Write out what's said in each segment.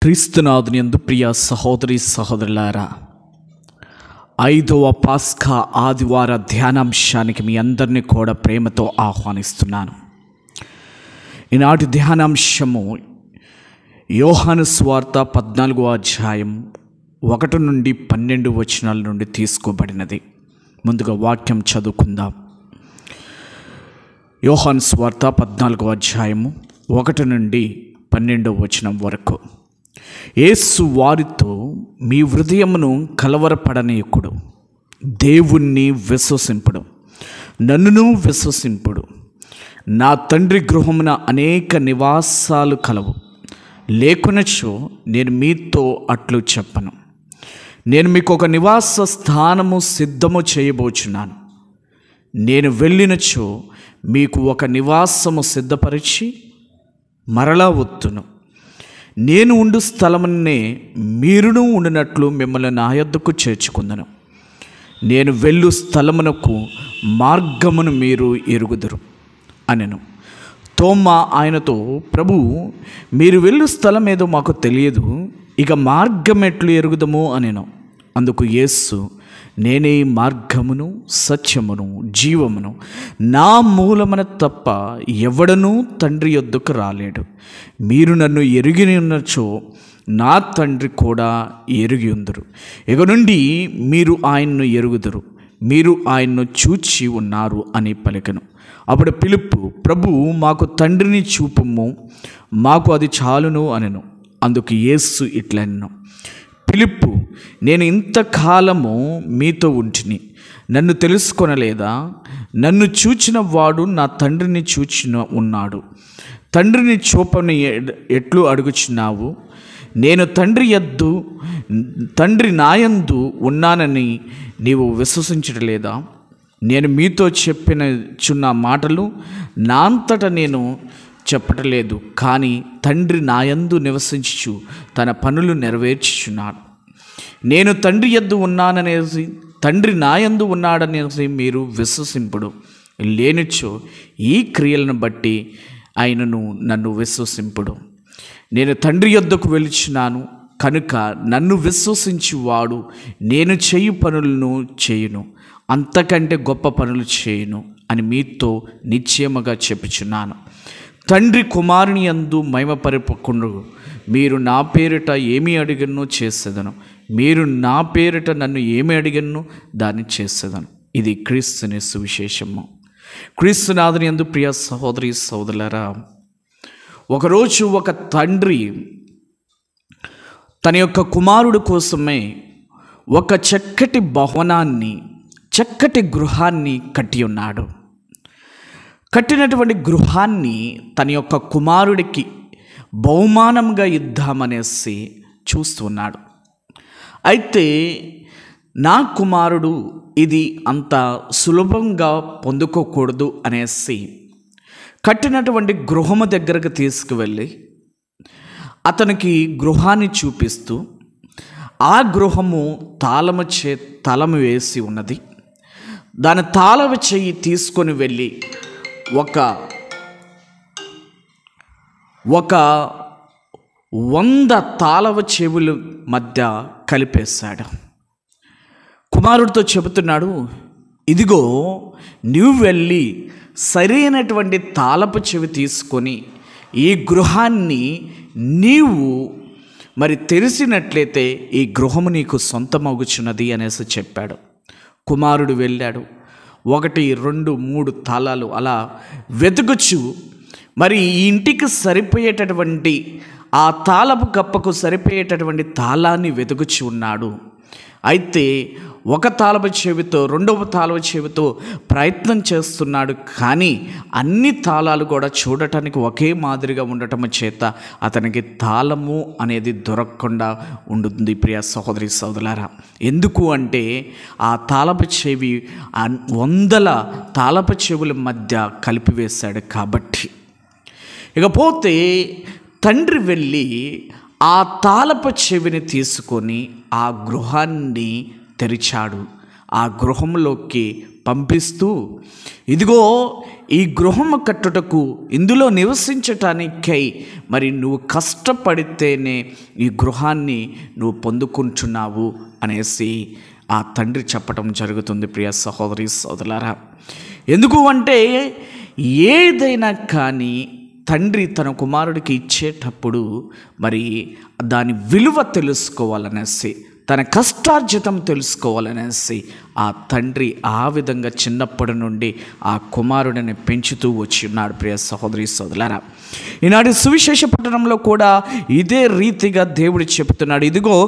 క్రీస్తునాథుని యందు ప్రియ సహోదరి సహోదరులారా ఐదవ పాస్కా ఆదివార ధ్యానాంశానికి మీ అందరినీ కూడా ప్రేమతో ఆహ్వానిస్తున్నాను ఈనాటి ధ్యానాంశము యోహాను స్వార్త పద్నాలుగో అధ్యాయం ఒకటి నుండి పన్నెండు వచనాల నుండి తీసుకోబడినది ముందుగా వాక్యం చదువుకుందాం యోహాను స్వార్త పద్నాలుగో అధ్యాయము ఒకటి నుండి పన్నెండో వచనం వరకు యేసు వారితో మీ హృదయమును కలవరపడనీయకుడు దేవుణ్ణి విశ్వసింపుడు నన్నును విశ్వసింపుడు నా తండ్రి గృహమున అనేక నివాసాలు కలవు లేకునచో నేను మీతో అట్లు చెప్పను నేను మీకు ఒక నివాస స్థానము సిద్ధము చేయబోచున్నాను నేను వెళ్ళినచో మీకు ఒక నివాసము సిద్ధపరిచి మరలా వత్తును నేను ఉండు స్థలమునే మీరును ఉండినట్లు మిమ్మల్ని నా యొద్దకు చేర్చుకుందను నేను వెళ్ళు స్థలమునకు మార్గమును మీరు ఎరుగుదురు అనెను తోమా ఆయనతో ప్రభు మీరు వెళ్ళు స్థలం ఏదో మాకు తెలియదు ఇక మార్గం ఎట్లు ఎరుగుదము అనెను అందుకు యేస్సు నేనే మార్గమును సత్యమును జీవమును నా మూలమున తప్ప ఎవడనూ తండ్రి యొద్దకు రాలేడు మీరు నన్ను ఎరిగి ఉన్నచో నా తండ్రి కూడా ఎరిగి ఉందరు ఇక నుండి మీరు ఆయన్ను ఎరుగుదురు మీరు ఆయన్ను చూచి ఉన్నారు అని పలికను అప్పుడు పిలుపు ప్రభు మాకు తండ్రిని చూపము మాకు అది చాలును అనెను అందుకు యేస్సు ఇట్లనెను పిలుపు నేను ఇంతకాలము మీతో ఉంటిని నన్ను తెలుసుకొనలేదా నన్ను చూచిన వాడు నా తండ్రిని చూచిన ఉన్నాడు తండ్రిని చూపని ఎ- ఎట్లు అడుగుచున్నావు నేను తండ్రి యద్దు తండ్రి నాయందు ఉన్నానని నీవు విశ్వసించటలేదా నేను మీతో చెప్పిన చున్న మాటలు నా అంతట నేను చెప్పటలేదు కానీ తండ్రి నాయందు నివసించు తన పనులు నెరవేర్చుచున్నాడు నేను తండ్రి యద్దు ఉన్నాననేసి తండ్రి నాయందు ఉన్నాడనేసి మీరు విశ్వసింపుడు లేనిచో ఈ క్రియలను బట్టి ఆయనను నన్ను విశ్వసింపుడు నేను తండ్రి యొద్దకు వెలుచున్నాను కనుక నన్ను విశ్వసించువాడు నేను చేయు పనులను చేయును అంతకంటే గొప్ప పనులు చేయను అని మీతో నిశ్చయముగా చెప్పుచున్నాను తండ్రి కుమారుని యందు మహిమపరపకుండా మీరు నా పేరిట ఏమి అడిగను చేసేదను మీరు నా పేరిట నన్ను ఏమి అడిగను దాన్ని చేసేదను ఇది క్రీస్తుని సువిశేషము క్రీస్తునాథుని యందు ప్రియ సహోదరి సహోదరులరా ఒకరోజు ఒక తండ్రి తన యొక్క కుమారుడు కోసమే ఒక చక్కటి భవనాన్ని చక్కటి గృహాన్ని కట్టి ఉన్నాడు కట్టినటువంటి గృహాన్ని తన యొక్క కుమారుడికి బహుమానంగా ఇద్దామనేసి చూస్తున్నాడు అయితే నా కుమారుడు ఇది అంత సులభంగా పొందుకోకూడదు అనేసి కట్టినటువంటి గృహము దగ్గరకు తీసుకువెళ్ళి అతనికి గృహాన్ని చూపిస్తూ ఆ గృహము తాళము చే తాళము వేసి ఉన్నది దాని తాళవ చెయ్యి తీసుకొని వెళ్ళి ఒక ఒక వంద తాళవ చెవుల మధ్య కలిపేశాడు కుమారుడితో చెబుతున్నాడు ఇదిగో నువ్వు వెళ్ళి సరైనటువంటి తాళపు చెవి తీసుకొని ఈ గృహాన్ని నీవు మరి తెరిచినట్లయితే ఈ గృహము నీకు సొంతమగుచున్నది అనేసి చెప్పాడు కుమారుడు వెళ్ళాడు ఒకటి రెండు మూడు తాళాలు అలా వెతుకుచు మరి ఈ ఇంటికి సరిపోయేటటువంటి ఆ తాళపు కప్పకు సరిపోయేటటువంటి తాళాన్ని వెతుకుచి ఉన్నాడు అయితే ఒక తాళపు చెవితో రెండవ తాళపు చెవితో ప్రయత్నం చేస్తున్నాడు కానీ అన్ని తాళాలు కూడా చూడటానికి ఒకే మాదిరిగా ఉండటం చేత అతనికి తాళము అనేది దొరకకుండా ఉంటుంది ప్రియ సహోదరి సోదరులారా ఎందుకు అంటే ఆ తాళపు చెవి ఆ వందల తాళపు చెవుల మధ్య కలిపివేశాడు కాబట్టి ఇకపోతే తండ్రి వెళ్ళి ఆ తాళపు చెవిని తీసుకొని ఆ గృహాన్ని తెరిచాడు ఆ గృహంలోకి పంపిస్తూ ఇదిగో ఈ గృహము కట్టుటకు ఇందులో నివసించటానికై మరి నువ్వు కష్టపడితేనే ఈ గృహాన్ని నువ్వు పొందుకుంటున్నావు అనేసి ఆ తండ్రి చెప్పటం జరుగుతుంది ప్రియ సహోదరి సోదరులారా ఎందుకు అంటే ఏదైనా కానీ తండ్రి తన కుమారుడికి ఇచ్చేటప్పుడు మరి దాని విలువ తెలుసుకోవాలనేసి తన కష్టార్జితం తెలుసుకోవాలనేసి ఆ తండ్రి ఆ విధంగా చిన్నప్పటి నుండి ఆ కుమారుడిని పెంచుతూ వచ్చి ఉన్నాడు ప్రియ సహోదరి సోదరులారా ఈనాటి సువిశేష పట్టణంలో కూడా ఇదే రీతిగా దేవుడు చెప్తున్నాడు ఇదిగో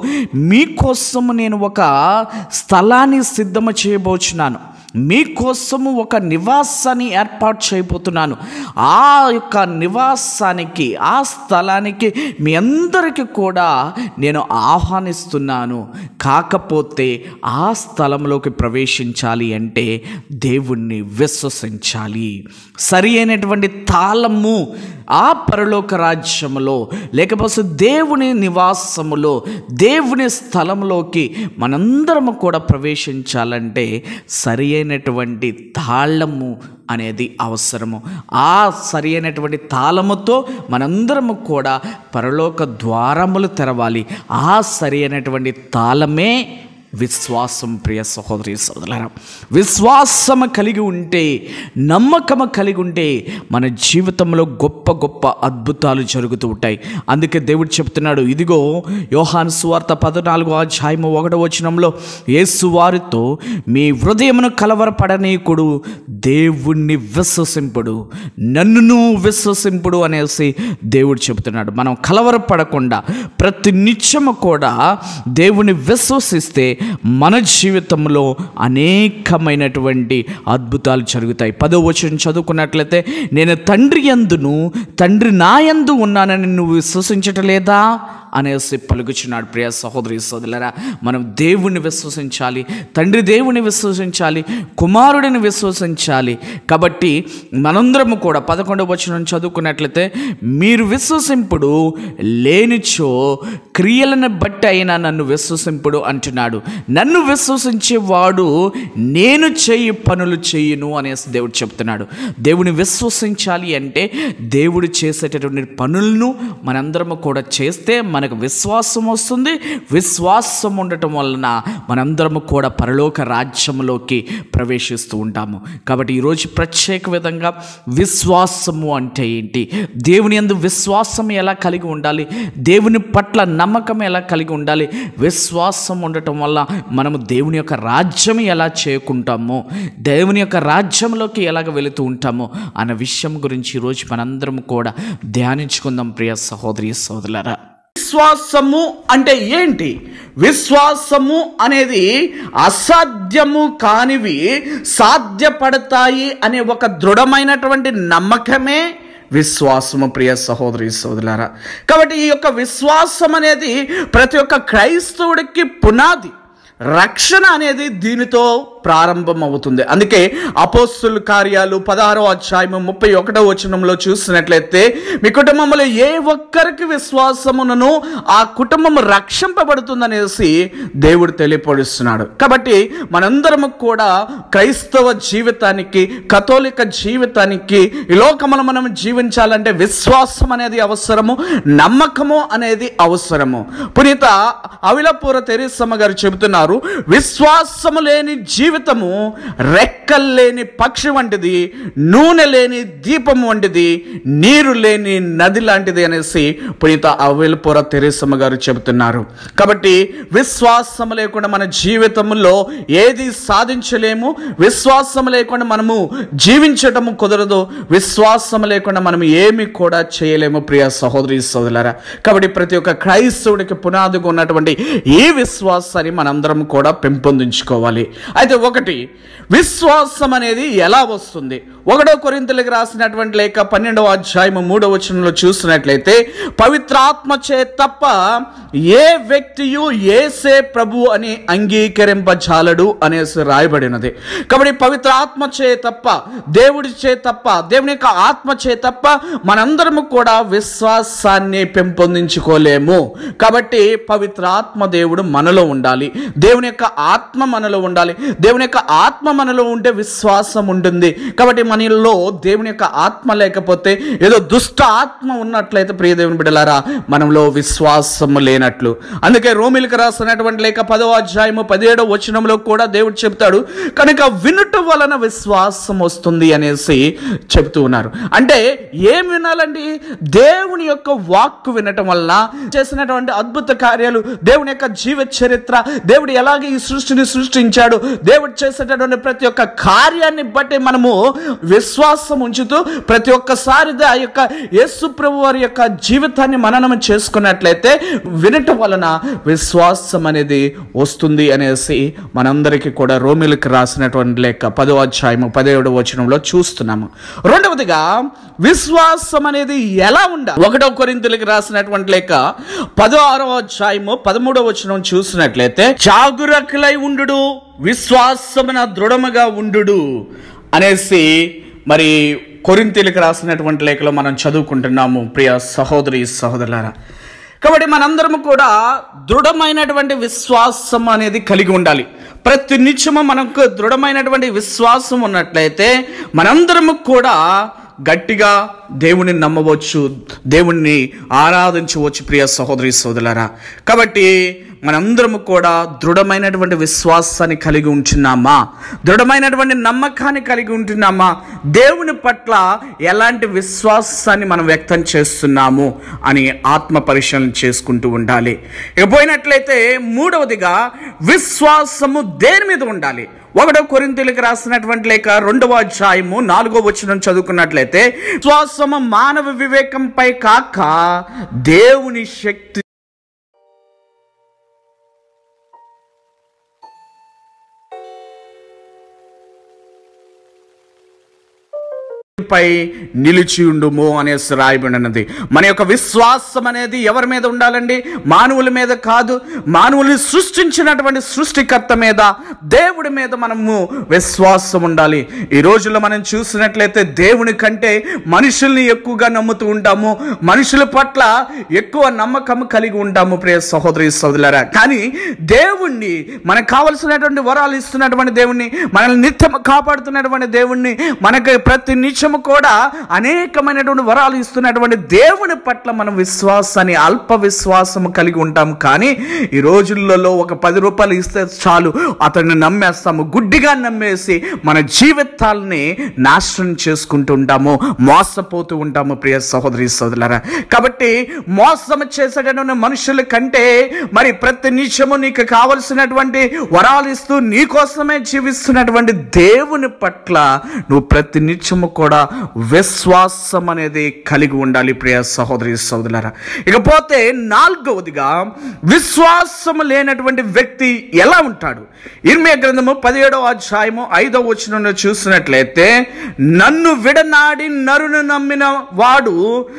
మీకోసము నేను ఒక స్థలాన్ని సిద్ధము చేయబోచున్నాను మీకోసము ఒక నివాసాన్ని ఏర్పాటు చేయబోతున్నాను ఆ యొక్క నివాసానికి ఆ స్థలానికి మీ అందరికీ కూడా నేను ఆహ్వానిస్తున్నాను కాకపోతే ఆ స్థలంలోకి ప్రవేశించాలి అంటే దేవుణ్ణి విశ్వసించాలి సరి అయినటువంటి తాళము ఆ పరలోక రాజ్యములో లేకపోతే దేవుని నివాసములో దేవుని స్థలంలోకి మనందరము కూడా ప్రవేశించాలంటే సరి అయినటువంటి తాళము అనేది అవసరము ఆ సరి అయినటువంటి తాళముతో మనందరము కూడా పరలోక ద్వారములు తెరవాలి ఆ సరి అయినటువంటి తాళమే విశ్వాసం ప్రియ సహోదరి సోదరులారా విశ్వాసము కలిగి ఉంటే నమ్మకము కలిగి ఉంటే మన జీవితంలో గొప్ప గొప్ప అద్భుతాలు జరుగుతూ ఉంటాయి అందుకే దేవుడు చెప్తున్నాడు ఇదిగో యోహాను సువార్త పద్నాలుగో అధ్యాయము ఒకటో వచనంలో యేసు వారితో మీ హృదయమును కలవరపడనీకుడు దేవుణ్ణి విశ్వసింపుడు నన్నును విశ్వసింపుడు అనేసి దేవుడు చెబుతున్నాడు మనం కలవరపడకుండా ప్రతి నిత్యము కూడా దేవుని విశ్వసిస్తే మన జీవితంలో అనేకమైనటువంటి అద్భుతాలు జరుగుతాయి పదో వచనం చదువుకున్నట్లయితే నేను తండ్రి యందును తండ్రి నా యందు ఉన్నానని నువ్వు విశ్వసించటలేదా అనేసి పలుకుచున్నాడు ప్రియ సహోదరి సోదరులరా మనం దేవుణ్ణి విశ్వసించాలి తండ్రి దేవుని విశ్వసించాలి కుమారుడిని విశ్వసించాలి కాబట్టి మనందరము కూడా పదకొండవ వచనం చదువుకున్నట్లయితే మీరు విశ్వసింపుడు లేనిచో క్రియలను బట్టి అయినా నన్ను విశ్వసింపుడు అంటున్నాడు నన్ను విశ్వసించేవాడు నేను చేయి పనులు చేయును అనేసి దేవుడు చెప్తున్నాడు దేవుని విశ్వసించాలి అంటే దేవుడు చేసేటటువంటి పనులను మనందరము కూడా చేస్తే మనకు విశ్వాసం వస్తుంది విశ్వాసం ఉండటం వలన మనందరము కూడా పరలోక రాజ్యంలోకి ప్రవేశిస్తూ ఉంటాము కాబట్టి ఈరోజు ప్రత్యేక విధంగా విశ్వాసము అంటే ఏంటి దేవుని యందు విశ్వాసం ఎలా కలిగి ఉండాలి దేవుని పట్ల నమ్మకం ఎలా కలిగి ఉండాలి విశ్వాసం ఉండటం వల్ల మనము దేవుని యొక్క రాజ్యం ఎలా చేరుకుంటామో దేవుని యొక్క రాజ్యంలోకి ఎలాగ వెళుతూ ఉంటామో అన్న విషయం గురించి ఈరోజు మనందరం కూడా ధ్యానించుకుందాం ప్రియ సహోదరి సోదరులరా విశ్వాసము అంటే ఏంటి విశ్వాసము అనేది అసాధ్యము కానివి సాధ్యపడతాయి అనే ఒక దృఢమైనటువంటి నమ్మకమే విశ్వాసము ప్రియ సహోదరి సోదరులారా కాబట్టి ఈ యొక్క విశ్వాసం అనేది ప్రతి ఒక్క క్రైస్తవుడికి పునాది రక్షణ అనేది దీనితో ప్రారంభం అవుతుంది అందుకే అపోస్తుల కార్యాలు పదహారో అధ్యాయము ముప్పై ఒకటో వచనంలో చూసినట్లయితే మీ కుటుంబంలో ఏ ఒక్కరికి విశ్వాసమునను ఆ కుటుంబం రక్షింపబడుతుందనేసి దేవుడు తెలియపరుస్తున్నాడు కాబట్టి మనందరము కూడా క్రైస్తవ జీవితానికి కథోలిక జీవితానికి ఈ లోకమును మనం జీవించాలంటే విశ్వాసం అనేది అవసరము నమ్మకము అనేది అవసరము పునీత అవిలపూర తెరీసమ్మ గారు చెబుతున్నారు విశ్వాసము లేని జీవితము రెక్కల్లేని పక్షి వంటిది నూనె లేని దీపం వంటిది నీరు లేని నది లాంటిది అనేసి పునీత అవిలపూర తెరీసమ్మ గారు చెబుతున్నారు కాబట్టి విశ్వాసం లేకుండా మన జీవితంలో ఏది సాధించలేము విశ్వాసం లేకుండా మనము జీవించటము కుదరదు విశ్వాసం లేకుండా మనం ఏమి కూడా చేయలేము ప్రియ సహోదరి సోదరులారా కాబట్టి ప్రతి ఒక్క క్రైస్తవుడికి పునాదిగా ఉన్నటువంటి ఈ విశ్వాసాన్ని మనందరం కూడా పెంపొందించుకోవాలి అయితే ఒకటి విశ్వాసం అనేది ఎలా వస్తుంది ఒకటో కొరింతలకు రాసినటువంటి లేక పన్నెండవ అధ్యాయము మూడవ వచనంలో చూసినట్లయితే పవిత్రాత్మ చే తప్ప ఏ వ్యక్తియు ఏసే ప్రభు అని అంగీకరింపజాలడు అనేసి రాయబడినది కాబట్టి పవిత్ర ఆత్మ చే తప్ప దేవుడి చే తప్ప దేవుని యొక్క ఆత్మ చే తప్ప మనందరము కూడా విశ్వాసాన్ని పెంపొందించుకోలేము కాబట్టి పవిత్ర ఆత్మ దేవుడు మనలో ఉండాలి దేవుని యొక్క ఆత్మ మనలో ఉండాలి దేవుని యొక్క ఆత్మ మనలో ఉంటే విశ్వాసం ఉంటుంది కాబట్టి మనలో దేవుని యొక్క ఆత్మ లేకపోతే ఏదో దుష్ట ఆత్మ ఉన్నట్లయితే ప్రియ దేవుని బిడ్డలారా మనలో విశ్వాసము లేనట్లు అందుకే రోమిలకు రాసినటువంటి లేక పదో అధ్యాయము పదిహేడో వచనంలో కూడా దేవుడు చెప్తాడు కనుక వినుట వలన విశ్వాసం వస్తుంది అనేసి చెప్తూ ఉన్నారు అంటే ఏం వినాలండి దేవుని యొక్క వాక్కు వినటం వల్ల చేసినటువంటి అద్భుత కార్యాలు దేవుని యొక్క జీవ చరిత్ర దేవుడు ఎలాగ ఈ సృష్టిని సృష్టించాడు దేవుడు చేసేటటువంటి ప్రతి ఒక్క కార్యాన్ని బట్టి మనము విశ్వాసం ఉంచుతూ ప్రతి ఒక్కసారి ఆ యొక్క యేసు ప్రభు వారి యొక్క జీవితాన్ని మననం చేసుకున్నట్లయితే వినటం వలన విశ్వాసం అనేది వస్తుంది అనేసి మనందరికీ కూడా రోమిలకు రాసినటువంటి లేక పదో అధ్యాయము పదిహేడు వచనంలో చూస్తున్నాము రెండవదిగా విశ్వాసం అనేది ఎలా ఉండాలి ఒకటో కొరింతలకు రాసినటువంటి లేక పదో ఆరో అధ్యాయము పదమూడవ వచనం చూసినట్లయితే జాగురకులై ఉండు విశ్వాసమున దృఢముగా ఉండు అనేసి మరి కొరింతీలకు రాసినటువంటి లేఖలో మనం చదువుకుంటున్నాము ప్రియ సహోదరి సహోదరులారా కాబట్టి మనందరము కూడా దృఢమైనటువంటి విశ్వాసం అనేది కలిగి ఉండాలి ప్రతి నిత్యము మనకు దృఢమైనటువంటి విశ్వాసం ఉన్నట్లయితే మనందరము కూడా గట్టిగా దేవుని నమ్మవచ్చు దేవుణ్ణి ఆరాధించవచ్చు ప్రియ సహోదరి సోదరులారా కాబట్టి మనందరము కూడా దృఢమైనటువంటి విశ్వాసాన్ని కలిగి ఉంటున్నామా దృఢమైనటువంటి నమ్మకాన్ని కలిగి ఉంటున్నామా దేవుని పట్ల ఎలాంటి విశ్వాసాన్ని మనం వ్యక్తం చేస్తున్నాము అని ఆత్మ పరిశీలన చేసుకుంటూ ఉండాలి ఇక పోయినట్లయితే మూడవదిగా విశ్వాసము దేని మీద ఉండాలి ఒకటో కొరింతలకు రాసినటువంటి లేక రెండవ అధ్యాయము నాలుగో వచనం చదువుకున్నట్లయితే విశ్వాసము మానవ వివేకంపై కాక దేవుని శక్తి పై నిలిచి ఉండుము అనేసి రాయబడినది మన యొక్క విశ్వాసం అనేది ఎవరి మీద ఉండాలండి మానవుల మీద కాదు మానవుల్ని సృష్టించినటువంటి సృష్టికర్త మీద దేవుడి మీద మనము విశ్వాసం ఉండాలి ఈ రోజుల్లో మనం చూసినట్లయితే దేవుని కంటే మనుషుల్ని ఎక్కువగా నమ్ముతూ ఉంటాము మనుషుల పట్ల ఎక్కువ నమ్మకం కలిగి ఉంటాము ప్రియ సహోదరి సోదరులారా కానీ దేవుణ్ణి మనకు కావలసినటువంటి వరాలు ఇస్తున్నటువంటి దేవుణ్ణి మనల్ని నిత్యం కాపాడుతున్నటువంటి దేవుణ్ణి మనకి ప్రతి నిత్యము కూడా అనేకమైనటువంటి వరాలు ఇస్తున్నటువంటి దేవుని పట్ల మనం విశ్వాసాన్ని అల్ప విశ్వాసము కలిగి ఉంటాం కానీ ఈ రోజులలో ఒక పది రూపాయలు ఇస్తే చాలు అతన్ని నమ్మేస్తాము గుడ్డిగా నమ్మేసి మన జీవితాలని నాశనం చేసుకుంటూ ఉంటాము మోసపోతూ ఉంటాము ప్రియ సహోదరి సోదరులారా కాబట్టి మోసం చేసేటటువంటి మనుషుల కంటే మరి ప్రతి నిమిషము నీకు కావలసినటువంటి వరాలు ఇస్తూ నీ కోసమే జీవిస్తున్నటువంటి దేవుని పట్ల నువ్వు ప్రతి నిత్యము కూడా విశ్వాసం అనేది కలిగి ఉండాలి ప్రియ సహోదరి సోదరులారా ఇకపోతే నాలుగవదిగా విశ్వాసం లేనటువంటి వ్యక్తి ఎలా ఉంటాడు ఇర్మే గ్రంథము పదిహేడవ అధ్యాయము ఐదవ వచనంలో చూసినట్లయితే నన్ను విడనాడి నరును నమ్మిన వాడు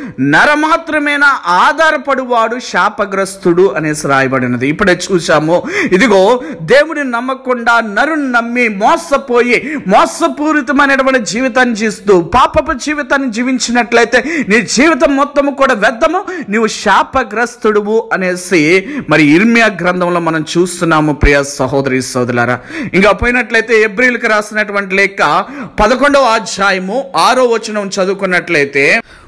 నరమాత్రమేనా ఆధారపడువాడు శాపగ్రస్తుడు అనేసి రాయబడినది ఇప్పుడే చూసాము ఇదిగో దేవుని నమ్మకుండా నరుని నమ్మి మోసపోయి మోసపూరితమైనటువంటి జీవితాన్ని జీవిస్తూ పాపపు జీవితాన్ని జీవించినట్లయితే నీ జీవితం మొత్తము కూడా వ్యర్థము నీవు శాపగ్రస్తుడువు అనేసి మరి ఇర్మియా గ్రంథంలో మనం చూస్తున్నాము ప్రియ సహోదరి సోదరులారా ఇంకా పోయినట్లయితే ఎబ్రిల్కి రాసినటువంటి లేక పదకొండవ అధ్యాయము ఆరో వచనం చదువుకున్నట్లయితే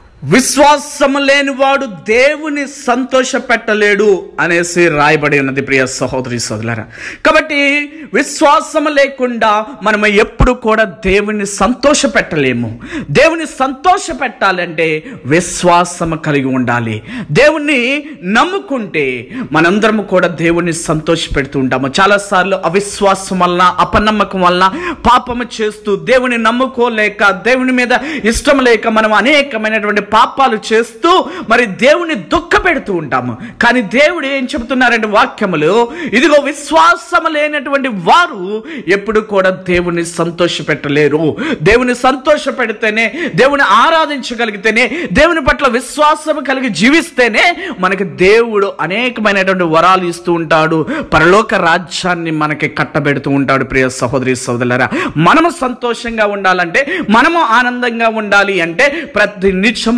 విశ్వాసము లేనివాడు దేవుని సంతోషపెట్టలేడు అనేసి రాయబడి ఉన్నది ప్రియ సహోదరి సోదరులారా కాబట్టి విశ్వాసం లేకుండా మనం ఎప్పుడు కూడా దేవుని సంతోష పెట్టలేము దేవుని సంతోష పెట్టాలంటే విశ్వాసం కలిగి ఉండాలి దేవుణ్ణి నమ్ముకుంటే మనందరం కూడా దేవుణ్ణి సంతోష పెడుతూ ఉంటాము చాలాసార్లు అవిశ్వాసం వలన అపనమ్మకం వలన పాపము చేస్తూ దేవుని నమ్ముకోలేక దేవుని మీద ఇష్టం లేక మనం అనేకమైనటువంటి పాపాలు చేస్తూ మరి దేవుని దుఃఖ పెడుతూ ఉంటాము కానీ దేవుడు ఏం చెబుతున్నారంటే వాక్యములు ఇదిగో విశ్వాసం లేనటువంటి వారు ఎప్పుడు కూడా దేవుని సంతోష పెట్టలేరు దేవుని సంతోష పెడితేనే దేవుని ఆరాధించగలిగితేనే దేవుని పట్ల విశ్వాసం కలిగి జీవిస్తేనే మనకి దేవుడు అనేకమైనటువంటి వరాలు ఇస్తూ ఉంటాడు పరలోక రాజ్యాన్ని మనకి కట్టబెడుతూ ఉంటాడు ప్రియ సహోదరి సోదరులరా మనము సంతోషంగా ఉండాలంటే మనము ఆనందంగా ఉండాలి అంటే ప్రతి నిత్యము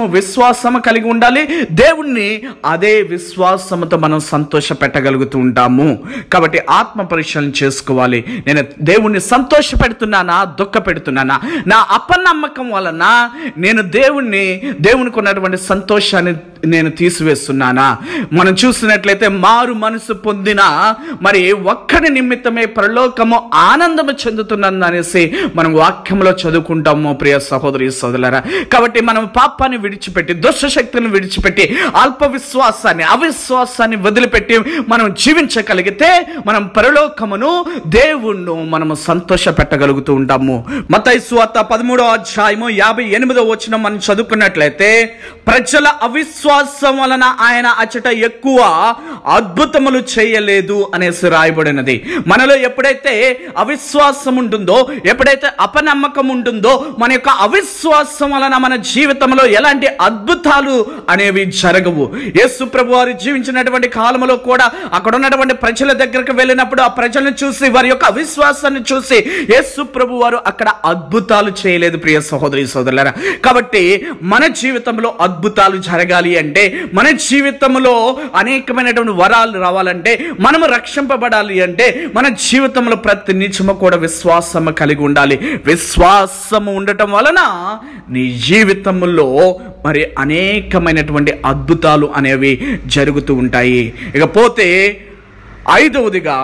కొంచెము విశ్వాసము కలిగి ఉండాలి దేవుణ్ణి అదే విశ్వాసముతో మనం సంతోష పెట్టగలుగుతూ ఉంటాము కాబట్టి ఆత్మ పరిశీలన చేసుకోవాలి నేను దేవుణ్ణి సంతోష పెడుతున్నానా దుఃఖ పెడుతున్నానా నా అపనమ్మకం వలన నేను దేవుణ్ణి దేవునికి ఉన్నటువంటి సంతోషాన్ని నేను తీసివేస్తున్నానా మనం చూసినట్లయితే మారు మనసు పొందిన మరి ఒక్కడి నిమిత్తమే పరలోకము ఆనందము చెందుతున్నాను అనేసి మనం వాక్యంలో చదువుకుంటాము ప్రియ సహోదరి సోదరులారా కాబట్టి మనం పాపాన్ని విడిచిపెట్టి దుష్ట శక్తులను విడిచిపెట్టి అల్ప విశ్వాసాన్ని అవిశ్వాసాన్ని వదిలిపెట్టి మనం జీవించగలిగితే మనం పరలోకమును దేవుణ్ణు మనము సంతోష పెట్టగలుగుతూ ఉంటాము మతై సువార్త పదమూడో అధ్యాయము యాభై ఎనిమిదో వచ్చిన మనం చదువుకున్నట్లయితే ప్రజల అవిశ్వాసం వలన ఆయన అచ్చట ఎక్కువ అద్భుతములు చేయలేదు అనేసి రాయబడినది మనలో ఎప్పుడైతే అవిశ్వాసం ఉంటుందో ఎప్పుడైతే అపనమ్మకం ఉంటుందో మన యొక్క అవిశ్వాసం వలన మన జీవితంలో ఎలాంటి అద్భుతాలు అనేవి జరగవు యేసు ప్రభు వారు జీవించినటువంటి కాలంలో కూడా అక్కడ ఉన్నటువంటి ప్రజల దగ్గరకు వెళ్ళినప్పుడు ఆ ప్రజలను చూసి వారి యొక్క అవిశ్వాసాన్ని చూసి యేసు ప్రభు వారు అక్కడ అద్భుతాలు చేయలేదు ప్రియ సహోదరి సోదరులారా కాబట్టి మన జీవితంలో అద్భుతాలు జరగాలి అంటే మన జీవితంలో అనేకమైనటువంటి వరాలు రావాలంటే మనము రక్షింపబడాలి అంటే మన జీవితంలో ప్రతి నిత్యము కూడా విశ్వాసము కలిగి ఉండాలి విశ్వాసము ఉండటం వలన నీ జీవితంలో మరి అనేకమైనటువంటి అద్భుతాలు అనేవి జరుగుతూ ఉంటాయి ఇకపోతే ఐదవదిగా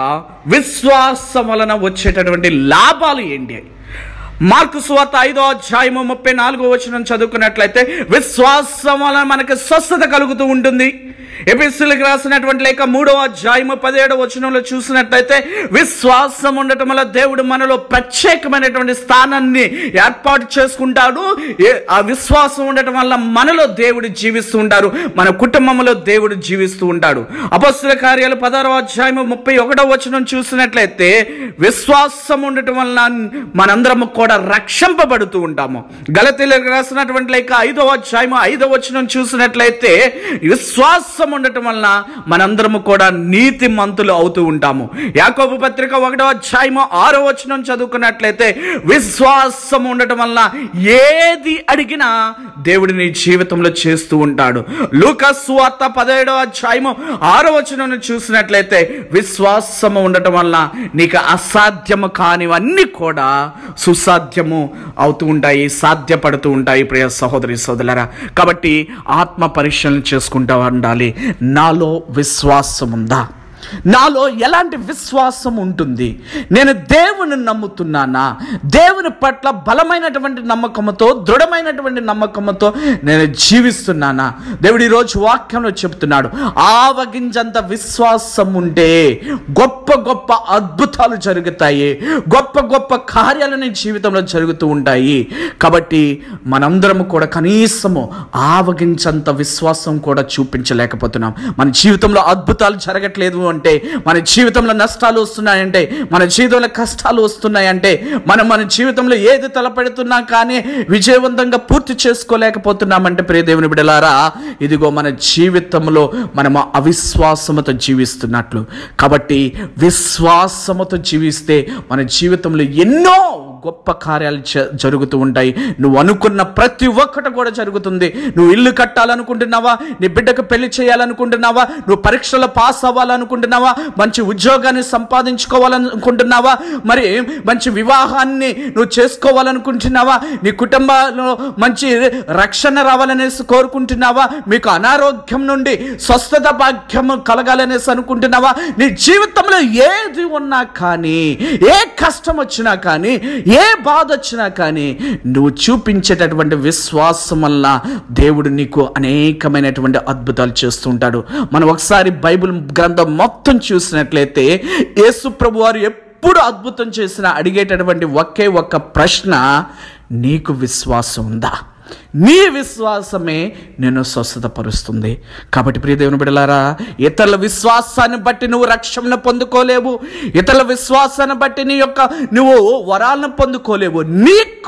విశ్వాసం వలన వచ్చేటటువంటి లాభాలు ఏంటి మార్కు సువార్త ఐదో అధ్యాయము ముప్పై నాలుగో వచనం చదువుకున్నట్లయితే విశ్వాసం వలన మనకి స్వస్థత కలుగుతూ ఉంటుంది ఎపిసిల్కి రాసినటువంటి లేక మూడో అధ్యాయము పదిహేడో వచనంలో చూసినట్లయితే విశ్వాసం ఉండటం వల్ల దేవుడు మనలో ప్రత్యేకమైనటువంటి స్థానాన్ని ఏర్పాటు చేసుకుంటాడు ఏ- ఆ విశ్వాసం ఉండటం వల్ల మనలో దేవుడు జీవిస్తూ ఉంటారు మన కుటుంబంలో దేవుడు జీవిస్తూ ఉంటాడు అపస్తుల కార్యాలు పదహారో అధ్యాయము ముప్పై ఒకటో వచనం చూసినట్లయితే విశ్వాసం ఉండటం వలన మనందరము కూడా రక్షింపబడుతూ ఉంటాము గలతీలకు రాసినటువంటి లేక ఐదో అధ్యాయము ఐదో వచనం చూసినట్లయితే విశ్వాసం ఉండటం వలన మనందరము కూడా నీతి మంతులు అవుతూ ఉంటాము యాకోబు పత్రిక ఒకటో అధ్యాయము ఆరో వచనం చదువుకున్నట్లయితే విశ్వాసం ఉండటం వలన ఏది అడిగినా దేవుడు నీ జీవితంలో చేస్తూ ఉంటాడు లూకస్ వార్త పదిహేడో అధ్యాయము ఆరో వచనం చూసినట్లయితే విశ్వాసము ఉండటం వలన నీకు అసాధ్యము కానివన్నీ కూడా సుసాధ్యము అవుతూ ఉంటాయి సాధ్యపడుతూ ఉంటాయి ప్రియ సహోదరి సోదరులరా కాబట్టి ఆత్మ పరిశీలన చేసుకుంటూ ఉండాలి నాలో విశ్వాసం ఉందా నాలో ఎలాంటి విశ్వాసం ఉంటుంది నేను దేవుని నమ్ముతున్నానా దేవుని పట్ల బలమైనటువంటి నమ్మకంతో దృఢమైనటువంటి నమ్మకంతో నేను జీవిస్తున్నానా దేవుడు ఈరోజు వాక్యంలో చెప్తున్నాడు ఆవగించంత విశ్వాసం ఉంటే గొప్ప గొప్ప అద్భుతాలు జరుగుతాయి గొప్ప గొప్ప కార్యాలు నీ జీవితంలో జరుగుతూ ఉంటాయి కాబట్టి మనందరం కూడా కనీసము ఆవగించంత విశ్వాసం కూడా చూపించలేకపోతున్నాం మన జీవితంలో అద్భుతాలు జరగట్లేదు అంటే మన జీవితంలో నష్టాలు వస్తున్నాయంటే మన జీవితంలో కష్టాలు వస్తున్నాయంటే మనం మన జీవితంలో ఏది తలపెడుతున్నా కానీ విజయవంతంగా పూర్తి చేసుకోలేకపోతున్నామంటే ప్రియ దేవుని బిడలారా ఇదిగో మన జీవితంలో మనము అవిశ్వాసముతో జీవిస్తున్నట్లు కాబట్టి విశ్వాసముతో జీవిస్తే మన జీవితంలో ఎన్నో గొప్ప కార్యాలు జ- జరుగుతూ ఉంటాయి నువ్వు అనుకున్న ప్రతి ఒక్కటి కూడా జరుగుతుంది నువ్వు ఇల్లు కట్టాలనుకుంటున్నావా నీ బిడ్డకు పెళ్లి చేయాలనుకుంటున్నావా నువ్వు పరీక్షలో పాస్ అవ్వాలనుకుంటున్నావా మంచి ఉద్యోగాన్ని సంపాదించుకోవాలనుకుంటున్నావా మరి మంచి వివాహాన్ని నువ్వు చేసుకోవాలనుకుంటున్నావా నీ కుటుంబంలో మంచి రక్షణ రావాలనేసి కోరుకుంటున్నావా మీకు అనారోగ్యం నుండి స్వస్థత భాగ్యము కలగాలనేసి అనుకుంటున్నావా నీ జీవితంలో ఏది ఉన్నా కానీ ఏ కష్టం వచ్చినా కానీ ఏ బాధ వచ్చినా కానీ నువ్వు చూపించేటటువంటి విశ్వాసం వల్ల దేవుడు నీకు అనేకమైనటువంటి అద్భుతాలు చేస్తూ ఉంటాడు మనం ఒకసారి బైబిల్ గ్రంథం మొత్తం చూసినట్లయితే యేసు ప్రభు వారు ఎప్పుడు అద్భుతం చేసినా అడిగేటటువంటి ఒకే ఒక్క ప్రశ్న నీకు విశ్వాసం ఉందా నీ విశ్వాసమే నేను స్వస్థతపరుస్తుంది కాబట్టి ప్రియ దేవుని బిడలారా ఇతరుల విశ్వాసాన్ని బట్టి నువ్వు రక్షణను పొందుకోలేవు ఇతరుల విశ్వాసాన్ని బట్టి నీ యొక్క నువ్వు వరాలను పొందుకోలేవు నీకు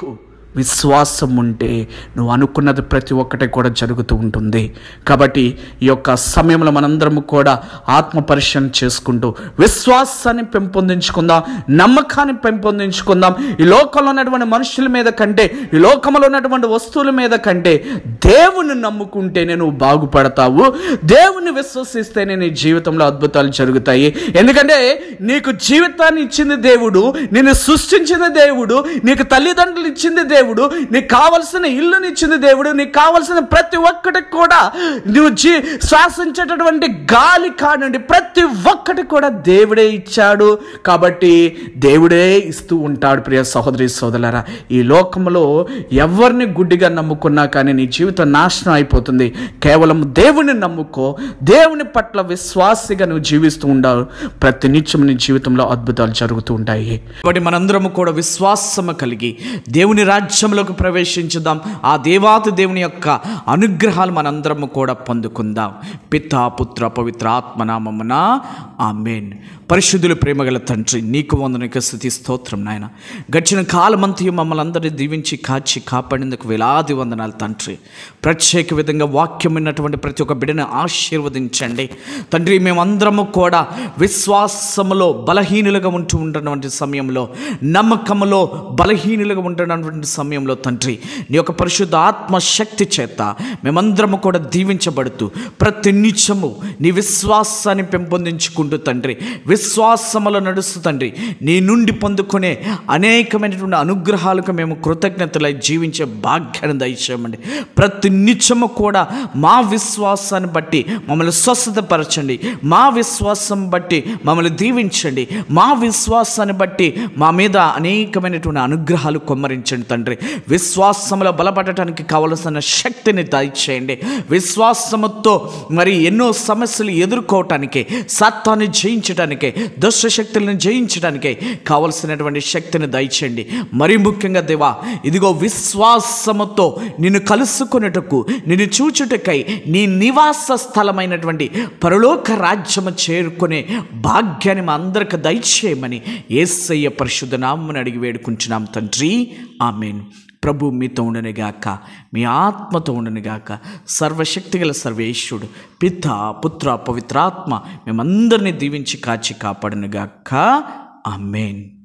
విశ్వాసం ఉంటే నువ్వు అనుకున్నది ప్రతి ఒక్కటి కూడా జరుగుతూ ఉంటుంది కాబట్టి ఈ యొక్క సమయంలో మనందరము కూడా ఆత్మ పరిశీలన చేసుకుంటూ విశ్వాసాన్ని పెంపొందించుకుందాం నమ్మకాన్ని పెంపొందించుకుందాం ఈ లోకంలో ఉన్నటువంటి మనుషుల మీద కంటే ఈ లోకంలో ఉన్నటువంటి వస్తువుల మీద కంటే దేవుని నమ్ముకుంటేనే నువ్వు బాగుపడతావు దేవుని విశ్వసిస్తేనే నీ జీవితంలో అద్భుతాలు జరుగుతాయి ఎందుకంటే నీకు జీవితాన్ని ఇచ్చింది దేవుడు నిన్ను సృష్టించింది దేవుడు నీకు తల్లిదండ్రులు ఇచ్చింది దేవుడు నీకు కావలసిన ఇల్లుని ఇచ్చింది దేవుడు నీకు కావలసిన ప్రతి ఒక్కటి కూడా నువ్వు జీ శ్వాసించేటటువంటి గాలి కానివ్వండి ప్రతి ఒక్కటి కూడా దేవుడే ఇచ్చాడు కాబట్టి దేవుడే ఇస్తూ ఉంటాడు ప్రియ సహోదరి సోదరులారా ఈ లోకంలో ఎవరిని గుడ్డిగా నమ్ముకున్నా కానీ నీ జీవితం నాశనం అయిపోతుంది కేవలం దేవుని నమ్ముకో దేవుని పట్ల విశ్వాసిగా నువ్వు జీవిస్తూ ఉండాలి ప్రతి నిత్యం నీ జీవితంలో అద్భుతాలు జరుగుతూ ఉంటాయి కాబట్టి మనందరము కూడా విశ్వాసము కలిగి దేవుని రాజ్యంలోకి ప్రవేశించుదాం ఆ దేవాతి దేవుని యొక్క అనుగ్రహాలు మనందరము కూడా పొందుకుందాం పితా పుత్ర పవిత్ర ఆత్మనామమున ఆమెన్ పరిశుద్ధుల ప్రేమగల తండ్రి నీకు వందనక స్థుతి స్తోత్రం నాయన గడిచిన కాలమంతయు మమ్మల్ని అందరినీ దీవించి కాచి కాపాడేందుకు వేలాది వందనాలు తండ్రి ప్రత్యేక విధంగా వాక్యం విన్నటువంటి ప్రతి ఒక్క బిడ్డను ఆశీర్వదించండి తండ్రి మేమందరము కూడా విశ్వాసములో బలహీనులుగా ఉంటూ ఉన్నటువంటి సమయంలో నమ్మకములో బలహీనులుగా ఉంటున్నటువంటి సమయంలో తండ్రి నీ యొక్క పరిశుద్ధ ఆత్మశక్తి చేత మేమందరము కూడా దీవించబడుతూ ప్రతి నిత్యము నీ విశ్వాసాన్ని పెంపొందించుకుంటూ తండ్రి విశ్వాసములో నడుస్తూ తండ్రి నీ నుండి పొందుకునే అనేకమైనటువంటి అనుగ్రహాలకు మేము కృతజ్ఞతలై జీవించే భాగ్యాన్ని దయచేయమండి ప్రతి నిత్యము కూడా మా విశ్వాసాన్ని బట్టి మమ్మల్ని స్వస్థతపరచండి మా విశ్వాసం బట్టి మమ్మల్ని దీవించండి మా విశ్వాసాన్ని బట్టి మా మీద అనేకమైనటువంటి అనుగ్రహాలు కొమ్మరించండి తండ్రి విశ్వాసములో బలపడటానికి కావలసిన శక్తిని దయచేయండి విశ్వాసముతో మరి ఎన్నో సమస్యలు ఎదుర్కోవటానికి సత్తాన్ని జయించడానికే దుష్ట శక్తులను జయించడానికే కావలసినటువంటి శక్తిని దయచేయండి మరి ముఖ్యంగా దేవా ఇదిగో విశ్వాసముతో నిన్ను కలుసుకున్నటకు నిన్ను చూచుటకై నీ నివాస స్థలమైనటువంటి పరలోక రాజ్యము చేరుకునే భాగ్యాన్ని మా అందరికి దయచేయమని ఏసయ్య పరిశుద్ధ నామని అడిగి వేడుకుంటున్నాం తండ్రి ఆమెన్ ప్రభు మీతో ఉండనుగాక మీ ఆత్మతో ఉండనుగాక సర్వశక్తిగల సర్వేశ్వరుడు పిత పుత్ర పవిత్రాత్మ మేమందరినీ దీవించి కాచి కాపాడనుగాక ఆమెన్